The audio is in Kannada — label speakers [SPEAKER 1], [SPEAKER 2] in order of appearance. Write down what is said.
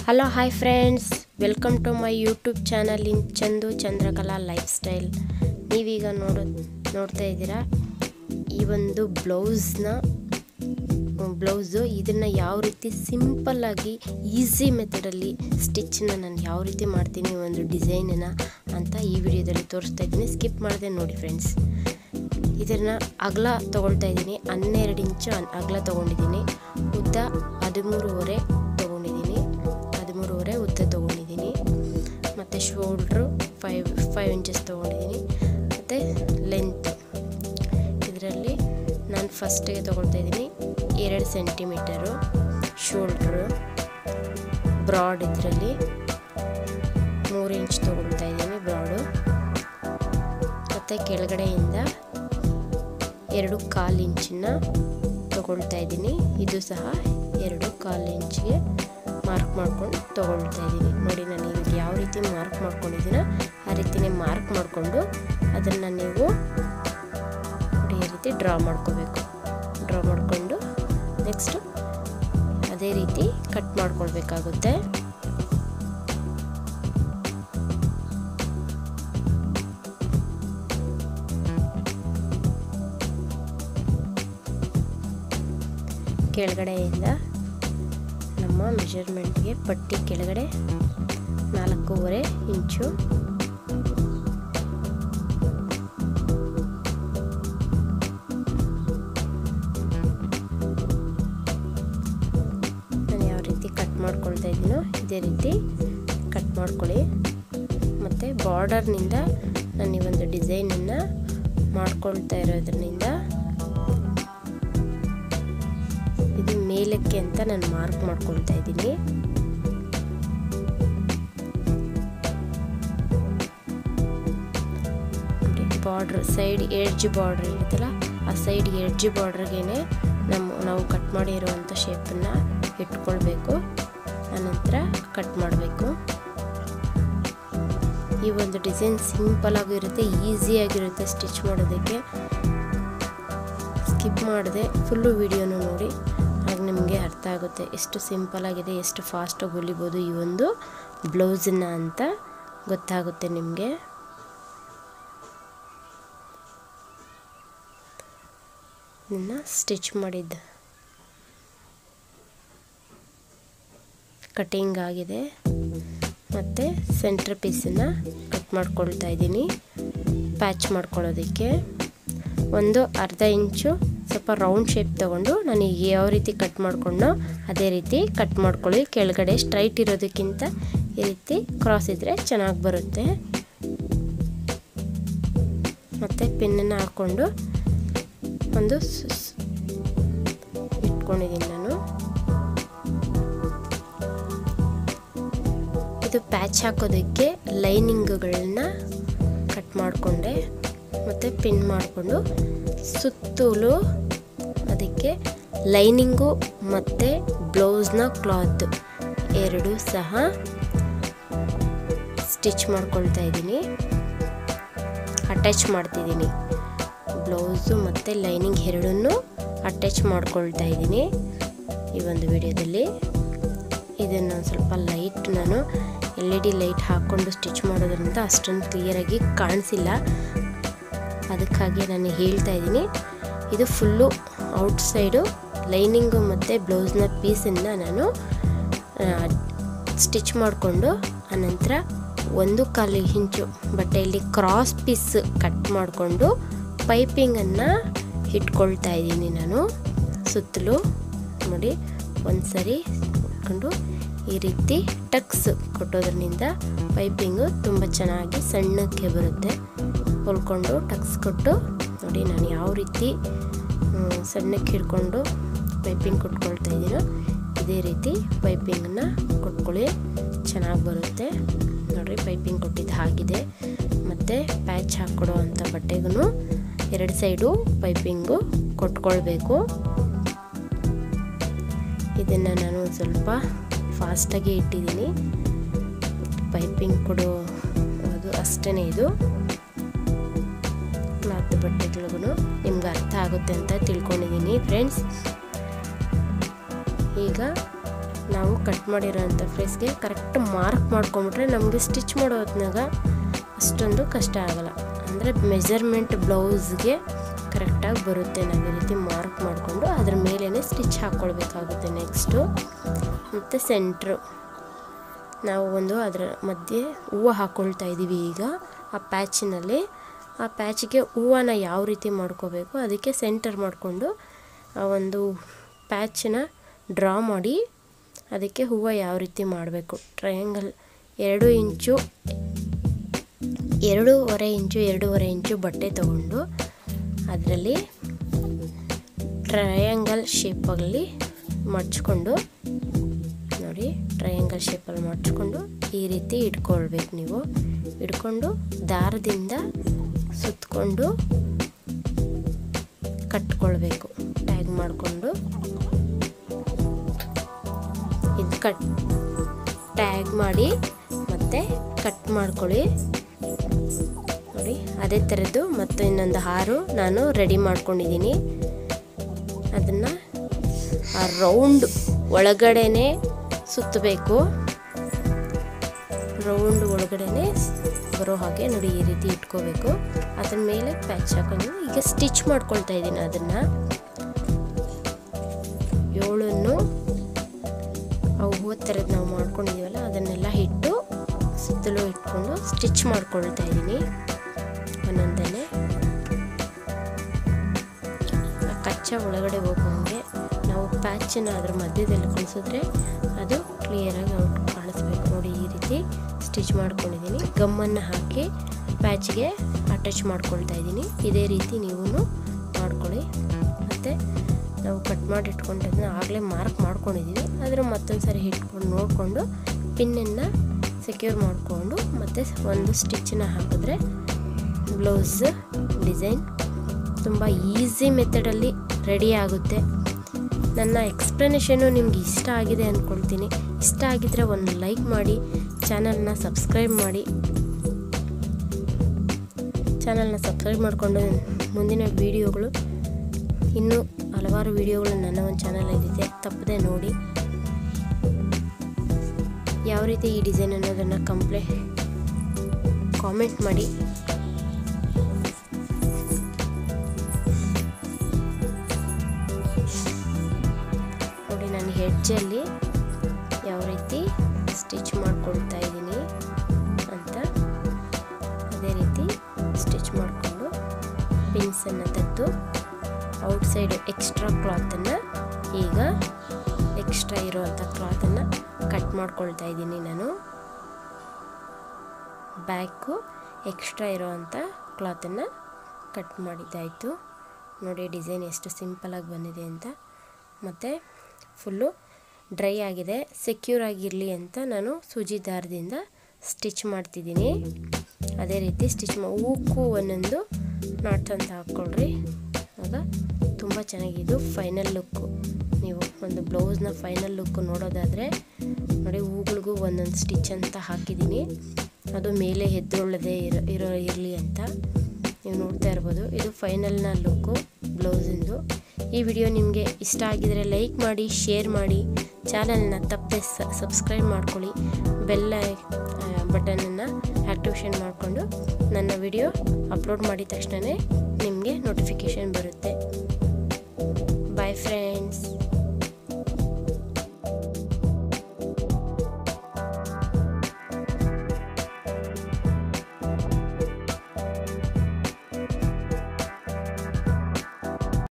[SPEAKER 1] hello hi friends welcome to my YouTube channel in Chandu Chandrakala lifestyle ನೀವೀಗ ನೋಡೋ ನೋಡ್ತಾ ಇದ್ದೀರಾ ಈ ಒಂದು ಬ್ಲೌಸ್ನ ಬ್ಲೌಸು ಇದನ್ನು ಯಾವ ರೀತಿ ಸಿಂಪಲ್ಲಾಗಿ ಈಸಿ ಮೆಥಡಲ್ಲಿ ಸ್ಟಿಚ್ಚನ್ನ ನಾನು ಯಾವ ರೀತಿ ಮಾಡ್ತೀನಿ ಒಂದು ಡಿಸೈನನ್ನು ಅಂತ ಈ ವಿಡಿಯೋದಲ್ಲಿ ತೋರಿಸ್ತಾ ಇದ್ದೀನಿ ಸ್ಕಿಪ್ ಮಾಡಿದೆ ನೋಡಿ ಫ್ರೆಂಡ್ಸ್ ಇದನ್ನು ಅಗಲ ತೊಗೊಳ್ತಾ ಇದ್ದೀನಿ ಹನ್ನೆರಡು ಇಂಚು ಅಗಲ ತೊಗೊಂಡಿದ್ದೀನಿ ಉದ್ದ ಹದಿಮೂರುವರೆ ತೊಗೊಂಡಿದ್ದೀನಿ ಹದಿಮೂರುವರೆ ಉದ್ದ ತೊಗೊಂಡಿದ್ದೀನಿ ಮತ್ತು ಶೋಲ್ಡ್ರು ಫೈವ್ ಫೈವ್ ಇಂಚಸ್ ತೊಗೊಂಡಿದ್ದೀನಿ ಮತ್ತು ಲೆಂತ್ ಇದರಲ್ಲಿ ನಾನು ಫಸ್ಟಿಗೆ ತೊಗೊಳ್ತಾ ಇದ್ದೀನಿ ಎರಡು ಸೆಂಟಿಮೀಟರು ಶೋಲ್ಡ್ರು ಬ್ರಾಡ್ ಇದರಲ್ಲಿ ಮೂರು ಇಂಚ್ ತೊಗೊಳ್ತಾ ಇದ್ದೀನಿ ಬ್ರಾಡು ಮತ್ತು ಕೆಳಗಡೆಯಿಂದ ಎರಡು ಕಾಲು ಇಂಚನ್ನ ತೊಗೊಳ್ತಾ ಇದ್ದೀನಿ ಇದು ಸಹ ಎರಡು ಕಾಲು ಇಂಚಿಗೆ ಮಾರ್ಕ್ ಮಾಡ್ಕೊಂಡು ತೊಗೊಳ್ತಾ ಇದ್ದೀನಿ ನೋಡಿ ನಾನು ಈಗ ಯಾವ ರೀತಿ ಮಾರ್ಕ್ ಮಾಡ್ಕೊಂಡಿದ್ದೀನೋ ಆ ರೀತಿನೇ ಮಾರ್ಕ್ ಮಾಡಿಕೊಂಡು ಅದನ್ನು ನೀವು ನೋಡಿ ಈ ರೀತಿ ಡ್ರಾ ಮಾಡ್ಕೋಬೇಕು ಡ್ರಾ ಮಾಡಿಕೊಂಡು ನೆಕ್ಸ್ಟು ಅದೇ ರೀತಿ ಕಟ್ ಮಾಡ್ಕೊಳ್ಬೇಕಾಗುತ್ತೆ ಕೆಳಗಡೆಯಿಂದ ನಮ್ಮ ಮೆಜರ್ಮೆಂಟ್ಗೆ ಪಟ್ಟಿ ಕೆಳಗಡೆ ನಾಲ್ಕೂವರೆ ಇಂಚು ನಾನು ಯಾವ ರೀತಿ ಕಟ್ ಮಾಡ್ಕೊಳ್ತಾ ಇದ್ದೀನೋ ಇದೇ ರೀತಿ ಕಟ್ ಮಾಡ್ಕೊಳ್ಳಿ ಮತ್ತು ಬಾರ್ಡರ್ನಿಂದ ನಾನು ಈ ಒಂದು ಡಿಸೈನನ್ನು ಮಾಡ್ಕೊಳ್ತಾ ಇರೋದ್ರಿಂದ ಇದು ಮೇಲಕ್ಕೆ ಅಂತ ನಾನು ಮಾರ್ಕ್ ಮಾಡ್ಕೊಳ್ತಾ ಇದ್ದೀನಿ ಬಾರ್ಡ್ರ್ ಸೈಡ್ ಎಡ್ಜ್ ಬಾರ್ಡ್ರ್ ಇರುತ್ತಲ್ಲ ಆ ಸೈಡ್ ಎಡ್ಜ್ ಬಾರ್ಡ್ರಿಗೇನೆ ನಮ್ಮ ನಾವು ಕಟ್ ಮಾಡಿರುವಂಥ ಶೇಪನ್ನು ಇಟ್ಕೊಳ್ಬೇಕು ಆನಂತರ ಕಟ್ ಮಾಡಬೇಕು ಈ ಒಂದು ಡಿಸೈನ್ ಸಿಂಪಲ್ ಆಗಿರುತ್ತೆ ಈಸಿಯಾಗಿರುತ್ತೆ ಸ್ಟಿಚ್ ಮಾಡೋದಕ್ಕೆ ಸ್ಕಿಪ್ ಮಾಡಿದೆ ಫುಲ್ಲು ವಿಡಿಯೋನು ನೋಡಿ ಆಗ ನಿಮಗೆ ಅರ್ಥ ಆಗುತ್ತೆ ಎಷ್ಟು ಸಿಂಪಲ್ ಆಗಿದೆ ಎಷ್ಟು ಫಾಸ್ಟಾಗಿ ಹೊಲಿಬೋದು ಈ ಒಂದು ಬ್ಲೌಸನ್ನ ಅಂತ ಗೊತ್ತಾಗುತ್ತೆ ನಿಮಗೆ ಇನ್ನು ಸ್ಟಿಚ್ ಮಾಡಿದ್ದ ಕಟಿಂಗ್ ಆಗಿದೆ ಮತ್ತು ಸೆಂಟ್ರ್ ಪೀಸನ್ನು ಕಟ್ ಮಾಡ್ಕೊಳ್ತಾ ಇದ್ದೀನಿ ಪ್ಯಾಚ್ ಮಾಡ್ಕೊಳ್ಳೋದಕ್ಕೆ ಒಂದು ಅರ್ಧ ಇಂಚು ಸ್ವಲ್ಪ ರೌಂಡ್ ಶೇಪ್ ತೊಗೊಂಡು ನಾನು ಈಗ ಯಾವ ರೀತಿ ಕಟ್ ಮಾಡ್ಕೊಂಡೋ ಅದೇ ರೀತಿ ಕಟ್ ಮಾಡ್ಕೊಳ್ಳಿ ಕೆಳಗಡೆ ಸ್ಟ್ರೈಟ್ ಇರೋದಕ್ಕಿಂತ ಈ ರೀತಿ ಕ್ರಾಸ್ ಇದ್ದರೆ ಚೆನ್ನಾಗಿ ಬರುತ್ತೆ ಮತ್ತು ಪಿನ್ನನ್ನು ಹಾಕ್ಕೊಂಡು ಒಂದು ಇಟ್ಕೊಂಡಿದ್ದೀನಿ ನಾನು ಇದು ಪ್ಯಾಚ್ ಹಾಕೋದಕ್ಕೆ ಲೈನಿಂಗ್ಗಳನ್ನ ಕಟ್ ಮಾಡಿಕೊಂಡೆ ಮತ್ತು ಪಿನ್ ಮಾಡಿಕೊಂಡು ಸುತ್ತಲೂ ಅದಕ್ಕೆ ಲೈನಿಂಗು ಮತ್ತು ಬ್ಲೌಸ್ನ ಕ್ಲಾತ್ ಎರಡೂ ಸಹ ಸ್ಟಿಚ್ ಮಾಡ್ಕೊಳ್ತಾ ಇದ್ದೀನಿ ಅಟ್ಯಾಚ್ ಮಾಡ್ತಿದ್ದೀನಿ ಬ್ಲೌಸು ಮತ್ತು ಲೈನಿಂಗ್ ಎರಡನ್ನೂ ಅಟ್ಯಾಚ್ ಮಾಡ್ಕೊಳ್ತಾ ಇದ್ದೀನಿ ಈ ಒಂದು ವಿಡಿಯೋದಲ್ಲಿ ಇದನ್ನು ಸ್ವಲ್ಪ ಲೈಟ್ ನಾನು ಎಲ್ ಇ ಡಿ ಲೈಟ್ ಹಾಕ್ಕೊಂಡು ಸ್ಟಿಚ್ ಮಾಡೋದ್ರಿಂದ ಅಷ್ಟೊಂದು ಕ್ಲಿಯರಾಗಿ ಕಾಣಿಸಿಲ್ಲ ಅದಕ್ಕಾಗಿ ನಾನು ಹೇಳ್ತಾ ಇದ್ದೀನಿ ಇದು ಫುಲ್ಲು ಔಟ್ಸೈಡು ಲೈನಿಂಗು ಮತ್ತು ಬ್ಲೌಸ್ನ ಪೀಸನ್ನು ನಾನು ಸ್ಟಿಚ್ ಮಾಡಿಕೊಂಡು ಆನಂತರ ಒಂದು ಕಾಲು ಇಂಚು ಬಟ್ಟೆಯಲ್ಲಿ ಕ್ರಾಸ್ ಪೀಸ್ ಕಟ್ ಮಾಡಿಕೊಂಡು ಪೈಪಿಂಗನ್ನು ಇಟ್ಕೊಳ್ತಾ ಇದ್ದೀನಿ ನಾನು ಸುತ್ತಲೂ ನೋಡಿ ಒಂದು ಸರಿ ಇಟ್ಕೊಂಡು ಈ ರೀತಿ ಟಕ್ಸ್ ಕೊಟ್ಟೋದ್ರಿಂದ ಪೈಪಿಂಗು ತುಂಬ ಚೆನ್ನಾಗಿ ಸಣ್ಣಕ್ಕೆ ಬರುತ್ತೆ ಹೊಲ್ಕೊಂಡು ಟಕ್ಸ್ ಕೊಟ್ಟು ನೋಡಿ ನಾನು ಯಾವ ರೀತಿ ಸಣ್ಣಕ್ಕೆ ಹಿಡ್ಕೊಂಡು ಪೈಪಿಂಗ್ ಕೊಟ್ಕೊಳ್ತಾ ಇದ್ದೀನೋ ಇದೇ ರೀತಿ ಪೈಪಿಂಗನ್ನು ಕೊಟ್ಕೊಳ್ಳಿ ಚೆನ್ನಾಗಿ ಬರುತ್ತೆ ನೋಡಿರಿ ಪೈಪಿಂಗ್ ಕೊಟ್ಟಿದ್ದು ಆಗಿದೆ ಮತ್ತು ಪ್ಯಾಚ್ ಹಾಕ್ಕೊಡೋ ಅಂಥ ಬಟ್ಟೆಗೂ ಎರಡು ಸೈಡು ಪೈಪಿಂಗು ಕೊಟ್ಕೊಳ್ಬೇಕು ಇದನ್ನು ನಾನು ಸ್ವಲ್ಪ ಫಾಸ್ಟಾಗಿ ಇಟ್ಟಿದ್ದೀನಿ ಪೈಪಿಂಗ್ ಕೊಡೋ ಅದು ಅಷ್ಟೇ ಇದು ಕ್ಲಾತ್ ಬಟ್ಟೆಗಳಿಗೂ ನಿಮ್ಗೆ ಅರ್ಥ ಆಗುತ್ತೆ ಅಂತ ತಿಳ್ಕೊಂಡಿದ್ದೀನಿ ಫ್ರೆಂಡ್ಸ್ ಈಗ ನಾವು ಕಟ್ ಮಾಡಿರೋಂಥ ಫ್ಲೇಸ್ಗೆ ಕರೆಕ್ಟ್ ಮಾರ್ಕ್ ಮಾಡ್ಕೊಂಬಿಟ್ರೆ ನಮಗೆ ಸ್ಟಿಚ್ ಮಾಡೋ ಹೊತ್ನಾಗ ಅಷ್ಟೊಂದು ಕಷ್ಟ ಆಗಲ್ಲ ಅಂದರೆ ಮೆಜರ್ಮೆಂಟ್ ಬ್ಲೌಸ್ಗೆ ಕರೆಕ್ಟಾಗಿ ಬರುತ್ತೆ ನಾವು ಈ ರೀತಿ ಮಾರ್ಕ್ ಮಾಡಿಕೊಂಡು ಅದ್ರ ಮೇಲೇ ಸ್ಟಿಚ್ ಹಾಕ್ಕೊಳ್ಬೇಕಾಗುತ್ತೆ ನೆಕ್ಸ್ಟು ಮತ್ತು ಸೆಂಟ್ರು ನಾವು ಒಂದು ಅದರ ಮಧ್ಯೆ ಹೂವು ಹಾಕ್ಕೊಳ್ತಾ ಇದ್ದೀವಿ ಈಗ ಆ ಪ್ಯಾಚಿನಲ್ಲಿ ಆ ಪ್ಯಾಚಿಗೆ ಹೂವನ ಯಾವ ರೀತಿ ಮಾಡ್ಕೋಬೇಕು ಅದಕ್ಕೆ ಸೆಂಟರ್ ಮಾಡಿಕೊಂಡು ಆ ಒಂದು ಪ್ಯಾಚನ್ನ ಡ್ರಾ ಮಾಡಿ ಅದಕ್ಕೆ ಹೂವು ಯಾವ ರೀತಿ ಮಾಡಬೇಕು ಟ್ರಯಾಂಗಲ್ ಎರಡು ಇಂಚು ಎರಡೂವರೆ ಇಂಚು ಎರಡೂವರೆ ಇಂಚು ಬಟ್ಟೆ ತಗೊಂಡು ಅದರಲ್ಲಿ ಟ್ರಯಾಂಗಲ್ ಶೇಪಲ್ಲಿ ಮಡ್ಚ್ಕೊಂಡು ನೋಡಿ ಟ್ರಯಾಂಗಲ್ ಶೇಪಲ್ಲಿ ಮಡ್ಚ್ಕೊಂಡು ಈ ರೀತಿ ಇಟ್ಕೊಳ್ಬೇಕು ನೀವು ಇಟ್ಕೊಂಡು ದಾರದಿಂದ ಸುತ್ತಕೊಂಡು ಕಟ್ಕೊಳ್ಬೇಕು ಟ್ಯಾಗ್ ಮಾಡಿಕೊಂಡು ಇದು ಕಟ್ ಟ್ಯಾಗ್ ಮಾಡಿ ಮತ್ತೆ ಕಟ್ ಮಾಡ್ಕೊಳ್ಳಿ ನೋಡಿ ಅದೇ ಥರದ್ದು ಮತ್ತು ಇನ್ನೊಂದು ಹಾರು ನಾನು ರೆಡಿ ಮಾಡ್ಕೊಂಡಿದ್ದೀನಿ ಅದನ್ನು ಆ ರೌಂಡ್ ಒಳಗಡೆನೆ ಸುತ್ತಬೇಕು ರೌಂಡ್ ಒಳಗಡೆನೆ ಬರೋ ಹಾಗೆ ನೋಡಿ ಈ ರೀತಿ ಇಟ್ಕೋಬೇಕು ಅದ್ರ ಮೇಲೆ ಪ್ಯಾಚ್ ಹಾಕೊಂಡು ಈಗ ಸ್ಟಿಚ್ ಮಾಡ್ಕೊಳ್ತಾ ಇದ್ದೀನಿ ಅದನ್ನು ಏಳನ್ನು ಅವು ಹೂವು ಥರದ್ದು ನಾವು ಮಾಡ್ಕೊಂಡಿದ್ದೀವಲ್ಲ ಅದನ್ನೆಲ್ಲ ಇಟ್ಟು ಸುತ್ತಲೂ ಇಟ್ಕೊಂಡು ಸ್ಟಿಚ್ ಮಾಡ್ಕೊಳ್ತಾ ಇದ್ದೀನಿ ಒಂದೊಂದೇ ಕಚ್ಚಾ ಒಳಗಡೆ ಹೋಗೋಂಗೆ ನಾವು ಪ್ಯಾಚನ್ನು ಅದ್ರ ಮಧ್ಯದಲ್ಲಿ ಕುಣಿಸಿದ್ರೆ ಅದು ಕ್ಲಿಯರಾಗಿ ಔಟ್ ಕಾಣಿಸ್ಬೇಕು ನೋಡಿ ಈ ರೀತಿ ಸ್ಟಿಚ್ ಮಾಡ್ಕೊಂಡಿದ್ದೀನಿ ಗಮ್ಮನ್ನು ಹಾಕಿ ಪ್ಯಾಚ್ಗೆ ಅಟ್ಯಾಚ್ ಮಾಡ್ಕೊಳ್ತಾ ಇದ್ದೀನಿ ಇದೇ ರೀತಿ ನೀವು ಮಾಡ್ಕೊಳ್ಳಿ ಮತ್ತು ನಾವು ಕಟ್ ಮಾಡಿ ಇಟ್ಕೊಂಡಿದ್ದನ್ನ ಆಗಲೇ ಮಾರ್ಕ್ ಮಾಡ್ಕೊಂಡಿದ್ದೀವಿ ಅದರ ಮತ್ತೊಂದು ಸರಿ ಇಟ್ಕೊಂಡು ನೋಡಿಕೊಂಡು ಪಿನ್ನನ್ನು ಸೆಕ್ಯೂರ್ ಮಾಡಿಕೊಂಡು ಮತ್ತು ಒಂದು ಸ್ಟಿಚ್ಚನ್ನ ಹಾಕಿದ್ರೆ ಬ್ಲೌಸ್ ಡಿಸೈನ್ ತುಂಬ ಈಸಿ ಮೆಥಡಲ್ಲಿ ರೆಡಿ ಆಗುತ್ತೆ ನನ್ನ ಎಕ್ಸ್ಪ್ಲನೇಷನು ನಿಮ್ಗೆ ಇಷ್ಟ ಆಗಿದೆ ಅಂದ್ಕೊಳ್ತೀನಿ ಇಷ್ಟ ಆಗಿದ್ದರೆ ಒಂದು ಲೈಕ್ ಮಾಡಿ ಚಾನಲ್ನ ಸಬ್ಸ್ಕ್ರೈಬ್ ಮಾಡಿ ಚಾನಲ್ನ ಸಬ್ಸ್ಕ್ರೈಬ್ ಮಾಡಿಕೊಂಡು ಮುಂದಿನ ವೀಡಿಯೋಗಳು ಇನ್ನೂ ಹಲವಾರು ವೀಡಿಯೋಗಳು ನನ್ನ ಒಂದು ಚಾನಲಲ್ಲಿದೆ ತಪ್ಪದೆ ನೋಡಿ ಯಾವ ರೀತಿ ಈ ಡಿಸೈನ್ ಅನ್ನೋದನ್ನು ಕಂಪ್ಲೇ ಕಾಮೆಂಟ್ ಮಾಡಿ ನೋಡಿ ನಾನು ಹೆಡ್ಜಲ್ಲಿ ಯಾವ ರೀತಿ ಸ್ಟಿಚ್ ಮಾಡ್ಕೊಳ್ತಾ ಇದ್ದೀನಿ ಅಂತ ಅದೇ ರೀತಿ ಸ್ಟಿಚ್ ಮಾಡಿಕೊಂಡು ಪಿನ್ಸನ್ನು ತೆಗೆದು ಔಟ್ಸೈಡ್ ಎಕ್ಸ್ಟ್ರಾ ಕ್ಲಾತನ್ನು ಈಗ ಎಕ್ಸ್ಟ್ರಾ ಇರೋವಂಥ ಕ್ಲಾತನ್ನು ಕಟ್ ಮಾಡ್ಕೊಳ್ತಾ ಇದ್ದೀನಿ ನಾನು ಬ್ಯಾಕು ಎಕ್ಸ್ಟ್ರಾ ಇರೋವಂಥ ಕ್ಲಾತನ್ನು ಕಟ್ ಮಾಡಿದ್ದಾಯಿತು ನೋಡಿ ಡಿಸೈನ್ ಎಷ್ಟು ಸಿಂಪಲಾಗಿ ಬಂದಿದೆ ಅಂತ ಮತ್ತು ಫುಲ್ಲು ಡ್ರೈ ಆಗಿದೆ ಸೆಕ್ಯೂರ್ ಆಗಿರಲಿ ಅಂತ ನಾನು ಸೂಜಿ ದಾರದಿಂದ ಸ್ಟಿಚ್ ಮಾಡ್ತಿದ್ದೀನಿ ಅದೇ ರೀತಿ ಸ್ಟಿಚ್ ಮಾ ಹೂಕು ಒಂದೊಂದು ನಾಟ್ಸ್ ಅಂತ ಹಾಕ್ಕೊಳ್ರಿ ಆಗ ತುಂಬ ಚೆನ್ನಾಗಿದ್ದು ಫೈನಲ್ ಲುಕ್ಕು ನೀವು ಒಂದು ಬ್ಲೌಸ್ನ ಫೈನಲ್ ಲುಕ್ ನೋಡೋದಾದರೆ ನೋಡಿ ಹೂಗಳಿಗೂ ಒಂದೊಂದು ಸ್ಟಿಚ್ ಅಂತ ಹಾಕಿದ್ದೀನಿ ಅದು ಮೇಲೆ ಎದ್ದೊಳ್ಳದೆ ಇರೋ ಇರೋ ಇರಲಿ ಅಂತ ನೀವು ನೋಡ್ತಾ ಇರ್ಬೋದು ಇದು ಫೈನಲ್ನ ಲುಕ್ಕು ಬ್ಲೌಸಿಂದು ಈ ವಿಡಿಯೋ ನಿಮಗೆ ಇಷ್ಟ ಆಗಿದರೆ ಲೈಕ್ ಮಾಡಿ ಶೇರ್ ಮಾಡಿ ಚಾನಲ್ನ ತಪ್ಪದೆ ಸಬ್ಸ್ಕ್ರೈಬ್ ಮಾಡ್ಕೊಳ್ಳಿ ಬೆಲ್ಲ ಬಟನನ್ನು ಆ್ಯಕ್ಟಿವೇಷನ್ ಮಾಡಿಕೊಂಡು ನನ್ನ ವಿಡಿಯೋ ಅಪ್ಲೋಡ್ ಮಾಡಿದ ತಕ್ಷಣ ನಿಮಗೆ ನೋಟಿಫಿಕೇಷನ್ ಬರುತ್ತೆ ಬಾಯ್ ಫ್ರೆಂಡ್ಸ್